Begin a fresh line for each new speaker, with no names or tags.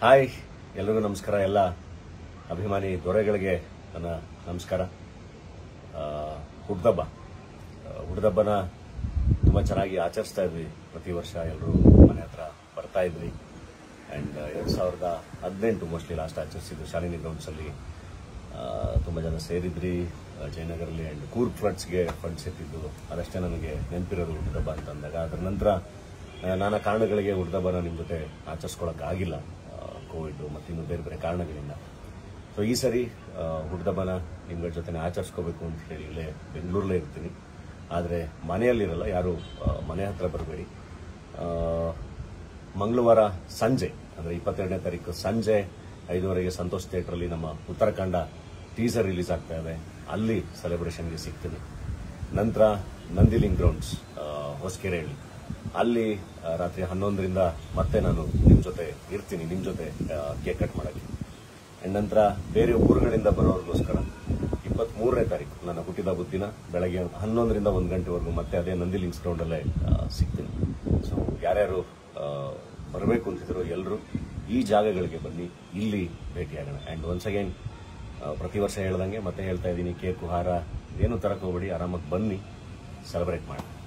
hi ಎಲ್ರಿಗೂ ನಮಸ್ಕಾರ ಎಲ್ಲ ಅಭಿಮಾನಿ ದೊರೆಗಳಿಗೆ ನನ್ನ ನಮಸ್ಕಾರ ಆ, ಹುಡ್ದಬ್ಬ ಆ, ಹುಡ್ದಬ್ಬನ ತುಂಬ ಚೆನ್ನಾಗಿ ಆಚರಿಸ್ತಾ ಇದ್ವಿ ಪ್ರತಿ ವರ್ಷ ಎಲ್ಲರೂ ಮನೆ ಹತ್ರ ಬರ್ತಾ ಇದ್ವಿ ಆ್ಯಂಡ್ ಎರಡು ಸಾವಿರದ ಹದಿನೆಂಟು ಮೋಸ್ಟ್ಲಿ ಲಾಸ್ಟ್ ಆಚರಿಸಿದ್ದು ಶಾಲಿನಿ ಗ್ರೌಂಡ್ಸಲ್ಲಿ ತುಂಬ ಜನ ಸೇರಿದ್ರಿ ಆ, ಜಯನಗರಲ್ಲಿ ಆ್ಯಂಡ್ ಕೂರ್ಗ್ ಫ್ಲಡ್ಸ್ಗೆ ಫಂಡ್ಸ್ ಎತ್ತಿದ್ದು ಅದಷ್ಟೇ ನನಗೆ ನೆನಪಿರೋದು ಹುಡ್ದಬ್ಬ ಅಂತ ಅಂದಾಗ ಅದರ ನಂತರ ಆ, ನಾನಾ ಕಾರಣಗಳಿಗೆ ಹುಡ್ದಬ್ಬನ ನಿಮ್ಮ ಜೊತೆ ಆಚರಿಸ್ಕೊಳಕ್ಕಾಗಿಲ್ಲ ಕೋವಿಡ್ ಮತ್ತು ಇನ್ನು ಬೇರೆ ಬೇರೆ ಕಾರಣಗಳಿಂದ ಸೊ ಈ ಸರಿ ಆ, ಹುಡ್ದಬ್ಬನ ನಿಮ್ಗಳ ಜೊತೆ ಆಚರಿಸ್ಕೋಬೇಕು ಅಂತ ಹೇಳಿ ಇಲ್ಲೇ ಬೆಂಗಳೂರಲ್ಲೇ ಇರ್ತೀನಿ ಆದರೆ ಮನೆಯಲ್ಲಿರಲ್ಲ ಯಾರು ಆ, ಮನೆ ಹತ್ರ ಬರಬೇಡಿ ಮಂಗಳವಾರ ಸಂಜೆ ಅಂದರೆ ಇಪ್ಪತ್ತೆರಡನೇ ತಾರೀಕು ಸಂಜೆ ಐದುವರೆಗೆ ಸಂತೋಷ್ ಥಿಯೇಟ್ರಲ್ಲಿ ನಮ್ಮ ಉತ್ತರಾಖಂಡ ಟೀಸರ್ ರಿಲೀಸ್ ಆಗ್ತಾ ಇದೆ ಅಲ್ಲಿ ಸೆಲೆಬ್ರೇಷನ್ಗೆ ಸಿಗ್ತೀನಿ ನಂತರ ನಂದಿಲಿಂಗ್ ಗ್ರೌಂಡ್ಸ್ ಹೊಸಕೆರೆಹಳ್ಳಿ ಅಲ್ಲಿ ಆ, ರಾತ್ರಿ ಹನ್ನೊಂದರಿಂದ ಮತ್ತೆ ನಾನು ನಿಮ್ಮ ಜೊತೆ ಇರ್ತೀನಿ ನಿಮ್ಮ ಜೊತೆ ಕೇಕ್ ಕಟ್ ಮಾಡೋಕ್ಕೆ ಆ್ಯಂಡ್ ನಂತರ ಬೇರೆ ಊರುಗಳಿಂದ ಬರೋರಿಗೋಸ್ಕರ ಇಪ್ಪತ್ತ್ ಮೂರನೇ ತಾರೀಕು ನನ್ನ ಹುಟ್ಟಿದ ಬುದ್ದಿನ ಬೆಳಗ್ಗೆ ಹನ್ನೊಂದರಿಂದ ಒಂದು ಗಂಟೆವರೆಗೂ ಮತ್ತೆ ಅದೇ ನಂದಿಲಿಂಗ್ಸ್ ಗ್ರೌಂಡಲ್ಲೇ ಆ, ಸಿಗ್ತೀನಿ ಸೊ ಯಾರ್ಯಾರು ಬರಬೇಕು ಅಂತಿದ್ರು ಎಲ್ಲರೂ ಈ ಜಾಗಗಳಿಗೆ ಬನ್ನಿ ಇಲ್ಲಿ ಭೇಟಿಯಾಗೋಣ ಆ್ಯಂಡ್ ಒನ್ಸ್ ಅಗೇನ್ ಪ್ರತಿ ವರ್ಷ ಹೇಳ್ದಂಗೆ ಮತ್ತೆ ಹೇಳ್ತಾ ಇದ್ದೀನಿ ಕೇಕು ಹಾರ ಏನು ತರಕ್ಕೆ ಹೋಗ್ಬೇಡಿ ಆರಾಮಾಗಿ ಬನ್ನಿ ಸೆಲೆಬ್ರೇಟ್ ಮಾಡಿ